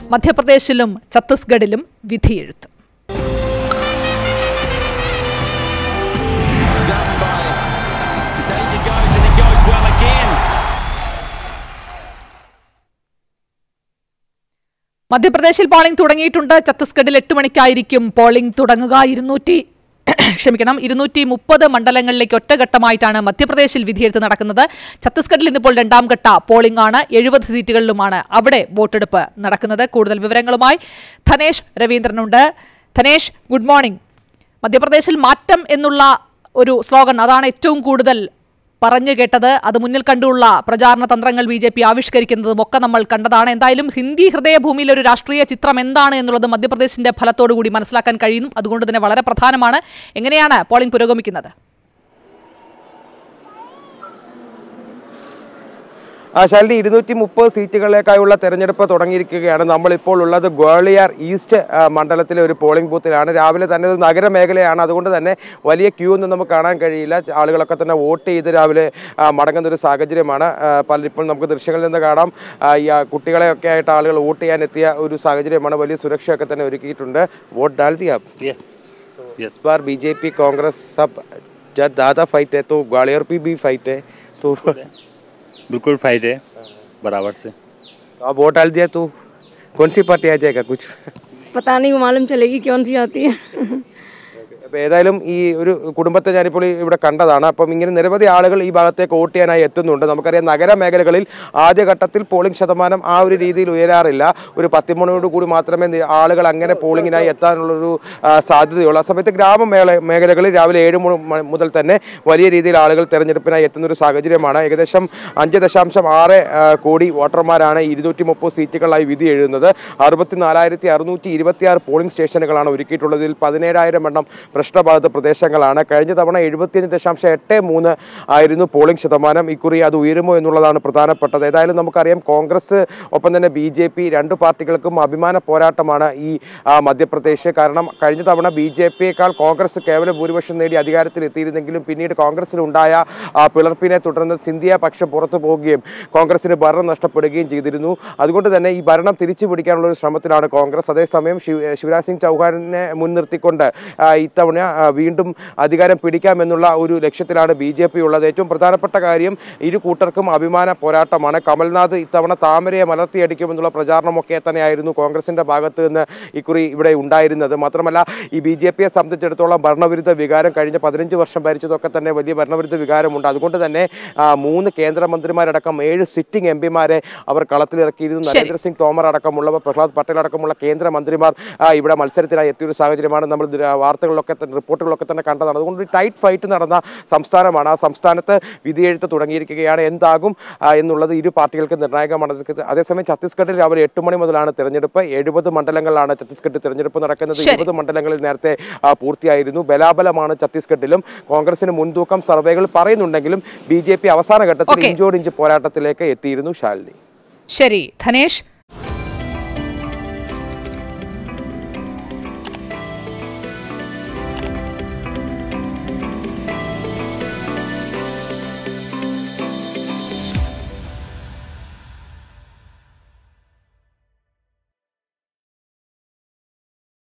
മധ്യപ്രദേശിലും ഛത്തീസ്ഗഡിലും വിധിയെഴുത്ത് done by Daisy goes and it goes well again. മധ്യപ്രദേശിൽ പോളിംഗ് തുടങ്ങിയിട്ടുണ്ട് ഛത്തീസ്ഗഡിൽ എട്ട് മണിക്കായിരിക്കും പോളിംഗ് തുടങ്ങുക ഇരുന്നൂറ്റി ക്ഷമിക്കണം ഇരുന്നൂറ്റി മുപ്പത് മണ്ഡലങ്ങളിലേക്ക് ഒറ്റഘട്ടമായിട്ടാണ് മധ്യപ്രദേശിൽ വിധിയെഴുത്ത് നടക്കുന്നത് ഛത്തീസ്ഗഡിൽ ഇന്നിപ്പോൾ രണ്ടാം ഘട്ട പോളിംഗ് ആണ് എഴുപത് സീറ്റുകളിലുമാണ് അവിടെ വോട്ടെടുപ്പ് നടക്കുന്നത് കൂടുതൽ വിവരങ്ങളുമായി ധനേഷ് രവീന്ദ്രനുണ്ട് ധനേഷ് ഗുഡ് മോർണിംഗ് മധ്യപ്രദേശിൽ മാറ്റം എന്നുള്ള ഒരു സ്ലോഗൻ അതാണ് ഏറ്റവും കൂടുതൽ പറഞ്ഞു കേട്ടത് അത് മുന്നിൽ കണ്ടുള്ള പ്രചാരണ തന്ത്രങ്ങൾ ബി ജെ പി ആവിഷ്കരിക്കുന്നതും ഒക്കെ നമ്മൾ കണ്ടതാണ് എന്തായാലും ഹിന്ദി ഹൃദയഭൂമിയിലെ ഒരു രാഷ്ട്രീയ ചിത്രം എന്താണ് എന്നുള്ളത് മധ്യപ്രദേശിന്റെ ഫലത്തോടു കൂടി മനസ്സിലാക്കാൻ കഴിയും അതുകൊണ്ട് തന്നെ വളരെ പ്രധാനമാണ് എങ്ങനെയാണ് പോളിംഗ് പുരോഗമിക്കുന്നത് ആ, ശാലിനി ഇരുന്നൂറ്റി മുപ്പത് സീറ്റുകളിലേക്കായുള്ള തെരഞ്ഞെടുപ്പ് തുടങ്ങിയിരിക്കുകയാണ് നമ്മളിപ്പോൾ ഉള്ളത് ഗ്വാളിയർ ഈസ്റ്റ് ആ, മണ്ഡലത്തിലെ ഒരു പോളിംഗ് ബൂത്തിലാണ് രാവിലെ തന്നെ ഇത് നഗരമേഖലയാണ് അതുകൊണ്ട് തന്നെ വലിയ ക്യൂ ഒന്നും നമുക്ക് കാണാൻ കഴിയില്ല ആളുകളൊക്കെ തന്നെ വോട്ട് ചെയ്ത് രാവിലെ ആ, മടങ്ങുന്ന ഒരു സാഹചര്യമാണ് ആ, പല ഇപ്പോൾ നമുക്ക് ദൃശ്യങ്ങളിൽ നിന്ന് കാണാം ആ, ഈ ആ, കുട്ടികളെയൊക്കെ ആയിട്ട് ആളുകൾ വോട്ട് ചെയ്യാൻ എത്തിയ ഒരു സാഹചര്യമാണ് വലിയ സുരക്ഷയൊക്കെ തന്നെ ഒരുക്കിയിട്ടുണ്ട് വോട്ട് ഡാൽ ദിയ Yes. Yes. इस बार बीजेपी कांग्रेस सब जब ज़्यादा फाइट है तो ग्वालियर पे भी फाइट है तो बिल्कुल फाइट है बराबर से आप वोट डाल दिया तो कौन सी पार्टी आ जाएगा कुछ पता नहीं वो मालूम चलेगी कौन सी आती है അപ്പോൾ ഏതായാലും ഈ ഒരു കുടുംബത്തെ ഞാനിപ്പോൾ ഈ ഇവിടെ കണ്ടതാണ് അപ്പം ഇങ്ങനെ നിരവധി ആളുകൾ ഈ ഭാഗത്തേക്ക് വോട്ട് ചെയ്യാനായി എത്തുന്നുണ്ട് നമുക്കറിയാം നഗരമേഖലകളിൽ ആദ്യഘട്ടത്തിൽ പോളിംഗ് ശതമാനം ആ ഒരു രീതിയിൽ ഉയരാറില്ല ഒരു പത്തിമണിയോട് കൂടി മാത്രമേ നി- ആളുകൾ അങ്ങനെ പോളിംഗിനായി എത്താനുള്ളൊരു ആ, സാധ്യതയുള്ളൂ ആ സമയത്ത് ഗ്രാമമേള മേഖലകളിൽ രാവിലെ ഏഴ് മണി മ- മുതൽ തന്നെ വലിയ രീതിയിൽ ആളുകൾ തെരഞ്ഞെടുപ്പിനായി എത്തുന്ന ഒരു സാഹചര്യമാണ് ഏകദേശം അഞ്ച് ദശാംശം ആറ് ആ, കോടി വോട്ടർമാരാണ് ഇരുന്നൂറ്റി മുപ്പത് സീറ്റുകളായി വിധി എഴുതുന്നത് അറുപത്തിനാലായിരത്തി അറുന്നൂറ്റി ഇരുപത്തിയാറ് പോളിംഗ് സ്റ്റേഷനുകളാണ് ഒരുക്കിയിട്ടുള്ളത് ഇതിൽ പതിനേഴായിരം എണ്ണം പ്രശ്നബാധിത പ്രദേശങ്ങളാണ് കഴിഞ്ഞ തവണ എഴുപത്തിയഞ്ച് ദശാംശം എട്ട് മൂന്ന് ആയിരുന്നു പോളിംഗ് ശതമാനം ഇക്കുറി അത് ഉയരുമോ എന്നുള്ളതാണ് പ്രധാനപ്പെട്ടത് ഏതായാലും നമുക്കറിയാം കോൺഗ്രസ് ഒപ്പം തന്നെ ബി ജെ പി രണ്ട് പാർട്ടികൾക്കും അഭിമാന പോരാട്ടമാണ് ഈ ആ, മധ്യപ്രദേശ് കാരണം കഴിഞ്ഞ തവണ ബി ജെ പിയേക്കാൾ കോൺഗ്രസ് കേവല ഭൂരിപക്ഷം നേടി അധികാരത്തിൽ എത്തിയിരുന്നെങ്കിലും പിന്നീട് കോൺഗ്രസിനുണ്ടായ ആ, പിളർപ്പിനെ തുടർന്ന് സിന്ധ്യ പക്ഷം പുറത്തു പോവുകയും കോൺഗ്രസിന് ഭരണം നഷ്ടപ്പെടുകയും ചെയ്തിരുന്നു അതുകൊണ്ട് തന്നെ ഈ ഭരണം തിരിച്ചു പിടിക്കാനുള്ള ഒരു ശ്രമത്തിലാണ് കോൺഗ്രസ് അതേസമയം ശിവ ശിവരാജ് സിംഗ് ചൗഹാനെ മുൻനിർത്തിക്കൊണ്ട് ആ, ഇത്തവണ ആ, വീണ്ടും അധികാരം പിടിക്കാമെന്നുള്ള ഒരു ലക്ഷ്യത്തിലാണ് ബി ജെ പി ഉള്ളത് ഏറ്റവും പ്രധാനപ്പെട്ട കാര്യം ഇരു കൂട്ടർക്കും അഭിമാന പോരാട്ടമാണ് കമൽനാഥ് ഇത്തവണ താമരയെ മലർത്തിയടിക്കുമെന്നുള്ള പ്രചാരണമൊക്കെ തന്നെയായിരുന്നു കോൺഗ്രസിന്റെ ഭാഗത്ത് നിന്ന് ഇക്കുറി ഇവിടെ ഉണ്ടായിരുന്നത് മാത്രമല്ല ഈ ബി ജെ പിയെ സംബന്ധിച്ചിടത്തോളം ഭരണവിരുദ്ധ വികാരം കഴിഞ്ഞ പതിനഞ്ച് വർഷം ഭരിച്ചതൊക്കെ തന്നെ വലിയ ഭരണവിരുദ്ധ വികാരമുണ്ട് അതുകൊണ്ട് തന്നെ ആ, മൂന്ന് കേന്ദ്രമന്ത്രിമാരടക്കം ഏഴ് സിറ്റിംഗ് എം പിമാരെ അവർ കളത്തിലിറക്കിയിരുന്നു ശരി. നരേന്ദ്ര സിംഗ് തോമർ അടക്കമുള്ളവർ പ്രഹ്ലാദ് പട്ടേൽ അടക്കമുള്ള കേന്ദ്രമന്ത്രിമാർ ആ, ഇവിടെ മത്സരത്തിനായി എത്തിയ ഒരു സാഹചര്യമാണ് നമ്മൾ ദൃ- വാർത്തകളിലൊക്കെ തന്നെ റിപ്പോർട്ടുകളൊക്കെ തന്നെ കണ്ടതാണ് അതുകൊണ്ട് ഒരു ടൈറ്റ് ഫൈറ്റ് നടന്ന സംസ്ഥാനമാണ് ആ സംസ്ഥാനത്ത് വിധിയെഴുത്ത് തുടങ്ങിയിരിക്കുകയാണ് എന്താകും ആ, എന്നുള്ളത് ഇരു പാർട്ടികൾക്ക് നിർണായകമാണ് അത് അതേസമയം ഛത്തീസ്ഗഡിൽ രാവിലെ എട്ട് മണി മുതലാണ് തെരഞ്ഞെടുപ്പ് എഴുപത് മണ്ഡലങ്ങളിലാണ് ഛത്തീസ്ഗഡിൽ തെരഞ്ഞെടുപ്പ് നടക്കുന്നത് ശരി. ഇരുപത് മണ്ഡലങ്ങളിൽ നേരത്തെ ആ, പൂർത്തിയായിരുന്നു ബലാബലമാണ് ഛത്തീസ്ഗഡിലും കോൺഗ്രസിന് മുൻതൂക്കം സർവേകൾ പറയുന്നുണ്ടെങ്കിലും ബി ജെ പി അവസാന ഘട്ടത്തിൽ Okay. ഇഞ്ചോടിഞ്ച് പോരാട്ടത്തിലേക്ക് എത്തിയിരുന്നു ശാലിനി ശരി ധനേഷ്